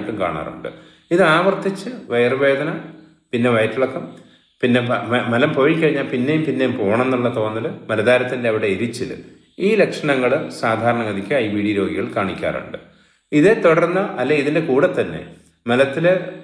കൂടുതലായിട്ടും കാണാറുണ്ട് ഇത് ആവർത്തിച്ച് വയറുവേദന പിന്നെ വയറ്റിളക്കം പിന്നെ മ- മ- മലം പോയി കഴിഞ്ഞാൽ പിന്നെയും പിന്നെയും പോകണം എന്നുള്ള തോന്നൽ മലതാരത്തിൻ്റെ അവിടെ എരിച്ചിൽ ഈ ലക്ഷണങ്ങൾ സാധാരണഗതിക്ക് ഐ ബി ഡി രോഗികൾ കാണിക്കാറുണ്ട് ഇതേ തുടർന്ന് അല്ലെ ഇതിൻ്റെ കൂടെ തന്നെ മലത്തിൽ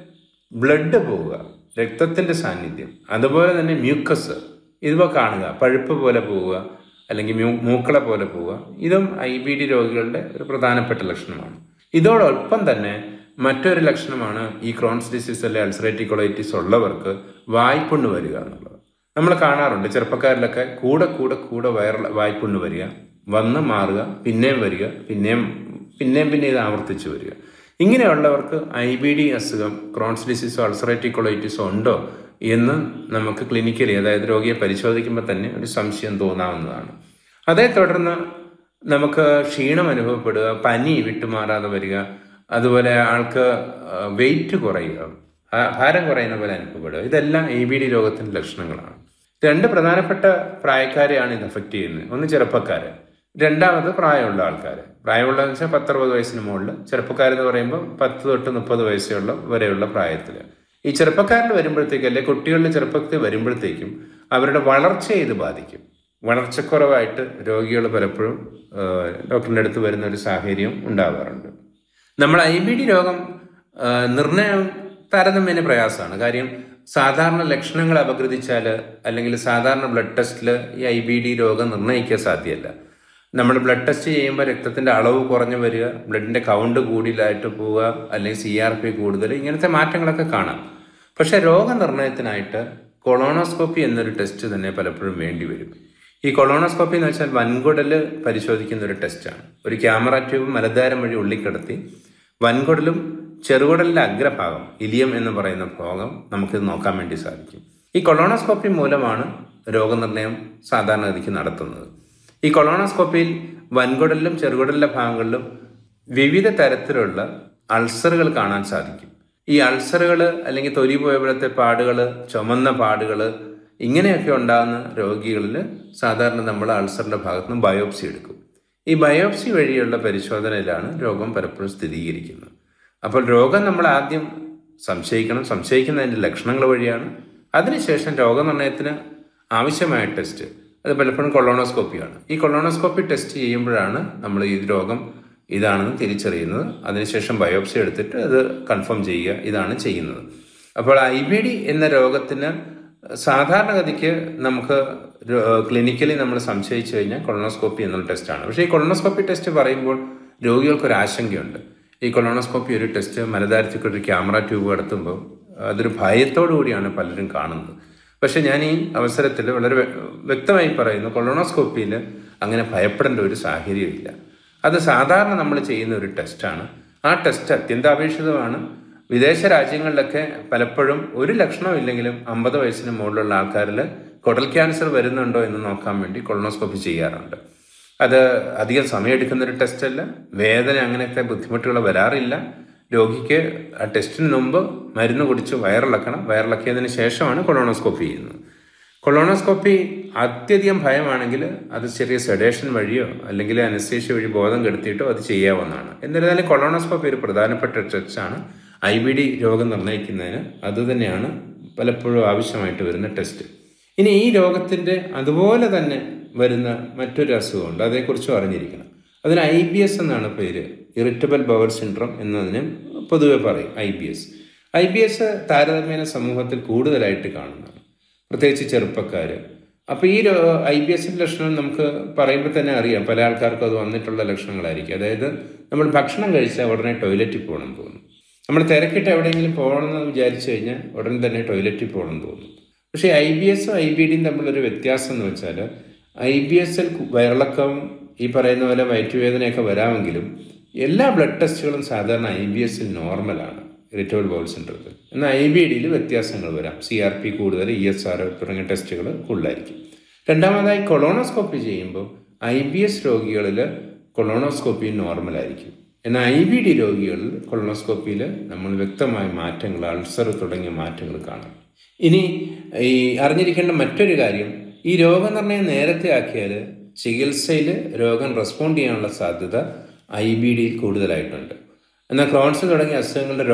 ബ്ലഡ് പോവുക രക്തത്തിൻ്റെ സാന്നിധ്യം അതുപോലെ തന്നെ മ്യൂക്കസ് ഇതുവ കാണുക പഴുപ്പ് പോലെ പോവുക അല്ലെങ്കിൽ മ്യൂ മൂക്കള പോലെ പോവുക ഇതും ഐ ബി ഡി രോഗികളുടെ ഒരു പ്രധാനപ്പെട്ട ലക്ഷണമാണ് ഇതോടൊപ്പം തന്നെ മറ്റൊരു ലക്ഷണമാണ് ഈ ക്രോൺസ് ഡിസീസ് അല്ലെ അൾസറേറ്റീവ് കൊളൈറ്റിസ് ഉള്ളവർക്ക് വായ്പുണ്ണ് വരിക എന്നുള്ളത് നമ്മൾ കാണാറുണ്ട് ചെറുപ്പക്കാരിലൊക്കെ കൂടെ കൂടെ കൂടെ വയർ വായ്പുണ്ണ് വരിക വന്ന് മാറുക പിന്നെയും വരിക പിന്നെയും പിന്നെയും പിന്നെ ഇത് ആവർത്തിച്ച് വരിക ഇങ്ങനെയുള്ളവർക്ക് ഐ ബി ഡി അസുഖം ക്രോൺസ് ഡിസീസോ അൾസറേറ്റീവ് കൊളൈറ്റിസോ ഉണ്ടോ എന്ന് നമുക്ക് ക്ലിനിക്കലി അതായത് രോഗിയെ പരിശോധിക്കുമ്പോൾ തന്നെ ഒരു സംശയം തോന്നാവുന്നതാണ് അതേ തുടർന്ന് നമുക്ക് ക്ഷീണം അനുഭവപ്പെടുക പനി വിട്ടുമാറാതെ വരിക അതുപോലെ ആൾക്ക് വെയിറ്റ് കുറയുക ആ- ഭാരം കുറയുന്ന പോലെ അനുഭവപ്പെടുക ഇതെല്ലാം എ ബി ഡി രോഗത്തിൻ്റെ ലക്ഷണങ്ങളാണ് രണ്ട് പ്രധാനപ്പെട്ട പ്രായക്കാരെയാണ് ഇത് എഫക്റ്റ് ചെയ്യുന്നത് ഒന്ന് ചെറുപ്പക്കാര് രണ്ടാമത് പ്രായമുള്ള ആൾക്കാർ പ്രായമുള്ളതെന്ന് വെച്ചാൽ പത്തറുപത് വയസ്സിന് മുകളിൽ ചെറുപ്പക്കാരെന്ന് പറയുമ്പോൾ പത്ത് തൊട്ട് മുപ്പത് വയസ്സുള്ള വരെയുള്ള പ്രായത്തിൽ ഈ ചെറുപ്പക്കാരിൽ വരുമ്പോഴത്തേക്കും അല്ലെ കുട്ടികളുടെ ചെറുപ്പത്തിൽ വരുമ്പോഴത്തേക്കും അവരുടെ വളർച്ചയെ ഇത് ബാധിക്കും വളർച്ചക്കുറവായിട്ട് രോഗികൾ പലപ്പോഴും ആ, ഡോക്ടറിൻ്റെ അടുത്ത് വരുന്ന ഒരു സാഹചര്യം ഉണ്ടാവാറുണ്ട് നമ്മൾ ഐ ബി ഡി രോഗം ആ, നിർണയം താരതമ്യേന പ്രയാസമാണ് കാര്യം സാധാരണ ലക്ഷണങ്ങൾ അപഗ്രഥിച്ചാൽ അല്ലെങ്കിൽ സാധാരണ ബ്ലഡ് ടെസ്റ്റിൽ ഈ ഐ ബി ഡി രോഗം നിർണ്ണയിക്കാൻ സാധ്യമല്ല നമ്മൾ ബ്ലഡ് ടെസ്റ്റ് ചെയ്യുമ്പോൾ രക്തത്തിൻ്റെ അളവ് കുറഞ്ഞു വരിക ബ്ലഡിൻ്റെ കൗണ്ട് കൂടുതലായിട്ട് പോവുക അല്ലെങ്കിൽ സി ആർ പി കൂടുതൽ ഇങ്ങനത്തെ മാറ്റങ്ങളൊക്കെ കാണാം പക്ഷേ രോഗനിർണയത്തിനായിട്ട് കൊളോണോസ്കോപ്പി എന്നൊരു ടെസ്റ്റ് തന്നെ പലപ്പോഴും വേണ്ടി വരും ഈ കൊളോണോസ്കോപ്പി എന്ന് വെച്ചാൽ വൻകുടൽ പരിശോധിക്കുന്ന ഒരു ടെസ്റ്റാണ് ഒരു ക്യാമറ ട്യൂബ് മലദ്വാരം വഴി ഉള്ളിക്കിടത്തി വൻകുടലും ചെറുകുടലിന്റെ അഗ്രഭാഗം ഇലിയം എന്ന് പറയുന്ന ഭാഗം നമുക്കിത് നോക്കാൻ വേണ്ടി സാധിക്കും ഈ കൊളോണോസ്കോപ്പി മൂലമാണ് രോഗനിർണയം സാധാരണഗതിക്ക് നടത്തുന്നത് ഈ കൊളോണോസ്കോപ്പിയിൽ വൻകുടലിലും ചെറുകുടലിലെ ഭാഗങ്ങളിലും വിവിധ തരത്തിലുള്ള അൾസറുകൾ കാണാൻ സാധിക്കും ഈ അൾസറുകൾ അല്ലെങ്കിൽ തൊലി പോയപ്പോഴത്തെ പാടുകൾ ചുമന്ന പാടുകൾ ഇങ്ങനെയൊക്കെ ഉണ്ടാകുന്ന രോഗികളിൽ സാധാരണ നമ്മൾ അൾസറിന്റെ ഭാഗത്ത് നിന്ന് ബയോപ്സി എടുക്കും ഈ ബയോപ്സി വഴിയുള്ള പരിശോധനയിലാണ് രോഗം പലപ്പോഴും സ്ഥിരീകരിക്കുന്നത് അപ്പോൾ രോഗം നമ്മൾ ആദ്യം സംശയിക്കണം സംശയിക്കുന്നതിൻ്റെ ലക്ഷണങ്ങൾ വഴിയാണ് അതിനുശേഷം രോഗനിർണയത്തിന് ആവശ്യമായ ടെസ്റ്റ് അത് പലപ്പോഴും കൊളോണോസ്കോപ്പിയാണ് ഈ കൊളോണോസ്കോപ്പി ടെസ്റ്റ് ചെയ്യുമ്പോഴാണ് നമ്മൾ ഈ രോഗം ഇതാണെന്ന് തിരിച്ചറിയുന്നത് അതിനുശേഷം ബയോപ്സി എടുത്തിട്ട് അത് കൺഫേം ചെയ്യുക ഇതാണ് ചെയ്യുന്നത് അപ്പോൾ ഐ ബി ഡി എന്ന രോഗത്തിന് സാധാരണഗതിക്ക് നമുക്ക് ക്ലിനിക്കലി നമ്മൾ സംശയിച്ചു കഴിഞ്ഞാൽ കൊളോണോസ്കോപ്പി എന്നുള്ള ടെസ്റ്റാണ് പക്ഷേ ഈ കൊളോണോസ്കോപ്പി ടെസ്റ്റ് പറയുമ്പോൾ രോഗികൾക്ക് ഒരു ആശങ്കയുണ്ട് ഈ കൊളോണോസ്കോപ്പി ഒരു ടെസ്റ്റ് മലതാരത്തിൽ ഒരു ക്യാമറ ട്യൂബ് കടത്തുമ്പോൾ അതൊരു ഭയത്തോടു കൂടിയാണ് പലരും കാണുന്നത് പക്ഷെ ഞാൻ ഈ അവസരത്തിൽ വളരെ വ്യ- വ്യക്തമായി പറയുന്നു കൊളോണോസ്കോപ്പിയിൽ അങ്ങനെ ഭയപ്പെടേണ്ട ഒരു സാഹചര്യമില്ല അത് സാധാരണ നമ്മൾ ചെയ്യുന്ന ഒരു ടെസ്റ്റാണ് ആ ടെസ്റ്റ് അത്യന്താപേക്ഷിതമാണ് വിദേശ രാജ്യങ്ങളിലൊക്കെ പലപ്പോഴും ഒരു ലക്ഷണവും ഇല്ലെങ്കിലും അമ്പത് വയസ്സിന് മുകളിലുള്ള ആൾക്കാരിൽ കുടൽ ക്യാൻസർ വരുന്നുണ്ടോ എന്ന് നോക്കാൻ വേണ്ടി കൊളോണോസ്കോപ്പി ചെയ്യാറുണ്ട് അത് അധികം സമയമെടുക്കുന്ന ഒരു ടെസ്റ്റ് അല്ല വേദന അങ്ങനത്തെ ബുദ്ധിമുട്ടുകൾ വരാറില്ല രോഗിക്ക് ആ ടെസ്റ്റിന് മുമ്പ് മരുന്ന് കുടിച്ച് വയറിളക്കണം വയറിളക്കിയതിന് ശേഷമാണ് കൊളോണോസ്കോപ്പി ചെയ്യുന്നത് കൊളോണോസ്കോപ്പി അത്യധികം ഭയമാണെങ്കിൽ അത് ചെറിയ സെഡേഷൻ വഴിയോ അല്ലെങ്കിൽ അനസ്തേഷ്യ വഴി ബോധം കെടുത്തിയിട്ടോ അത് ചെയ്യാവുന്നതാണ് എന്നിരുന്നാലും കൊളോണോസ്കോപ്പി ഒരു പ്രധാനപ്പെട്ട ടെസ്റ്റാണ് ഐ ബി ഡി രോഗം നിർണ്ണയിക്കുന്നതിന് അതുതന്നെയാണ് പലപ്പോഴും ആവശ്യമായിട്ട് വരുന്ന ടെസ്റ്റ് ഇനി ഈ രോഗത്തിൻ്റെ അതുപോലെ തന്നെ വരുന്ന മറ്റൊരു അസുഖമുണ്ട് അതേക്കുറിച്ചും അറിഞ്ഞിരിക്കണം അതിന് ഐ ബി എസ് എന്നാണ് പേര് ഇറിറ്റബിൾ ബവർ സിൻഡ്രോം എന്നതിന് പൊതുവെ പറയും I B S I B S താരതമ്യേന സമൂഹത്തിൽ കൂടുതലായിട്ട് കാണുന്നതാണ് പ്രത്യേകിച്ച് ചെറുപ്പക്കാർ അപ്പോൾ ഈ ഐ ബി എസിൻ്റെ ലക്ഷണം നമുക്ക് പറയുമ്പോൾ തന്നെ അറിയാം പല ആൾക്കാർക്കും അത് വന്നിട്ടുള്ള ലക്ഷണങ്ങളായിരിക്കും അതായത് നമ്മൾ ഭക്ഷണം കഴിച്ചാൽ ഉടനെ ടോയ്ലറ്റിൽ പോകണം എന്ന് തോന്നും നമ്മൾ തിരക്കിട്ട് എവിടെയെങ്കിലും പോകണമെന്ന് വിചാരിച്ചു കഴിഞ്ഞാൽ ഉടൻ തന്നെ ടോയ്ലറ്റിൽ പോകണം എന്ന് തോന്നും പക്ഷേ ഐ ബി എസും ഐ ബി ഡിയും തമ്മിലൊരു വ്യത്യാസം എന്ന് വെച്ചാൽ ഐ ബി എസിൽ വയറിളക്കവും ഈ പറയുന്ന പോലെ വയറ്റുവേദനയൊക്കെ വരാമെങ്കിലും എല്ലാ ബ്ലഡ് ടെസ്റ്റുകളും സാധാരണ ഐ ബി എസിൽ നോർമലാണ് ഇറിറ്റബിൾ ബൗൾ സിൻഡ്രത്തിൽ എന്നാൽ ഐ ബി ഡിയിൽ വ്യത്യാസങ്ങൾ വരാം സി ആർ പി കൂടുതൽ ഇ എസ് ആർ തുടങ്ങിയ ടെസ്റ്റുകൾ കൂടുതലായിരിക്കും രണ്ടാമതായി കൊളോണോസ്കോപ്പി ചെയ്യുമ്പോൾ ഐ ബി എസ് രോഗികളിൽ കൊളോണോസ്കോപ്പി നോർമലായിരിക്കും എന്നാൽ ഐ ബി ഡി രോഗികളിൽ കൊളോണോസ്കോപ്പിയിൽ നമ്മൾ വ്യക്തമായ മാറ്റങ്ങൾ അൾസർ തുടങ്ങിയ മാറ്റങ്ങൾ കാണാം ഇനി ഈ അറിഞ്ഞിരിക്കേണ്ട മറ്റൊരു കാര്യം ഈ രോഗനിർണയം നേരത്തെ ആക്കിയാൽ ചികിത്സയിൽ രോഗം റെസ്പോണ്ട് ചെയ്യാനുള്ള സാധ്യത ഐ ബി ഡിയിൽ കൂടുതലായിട്ടുണ്ട് എന്നാൽ ക്രോൺസ് തുടങ്ങിയ അസുഖങ്ങളുടെ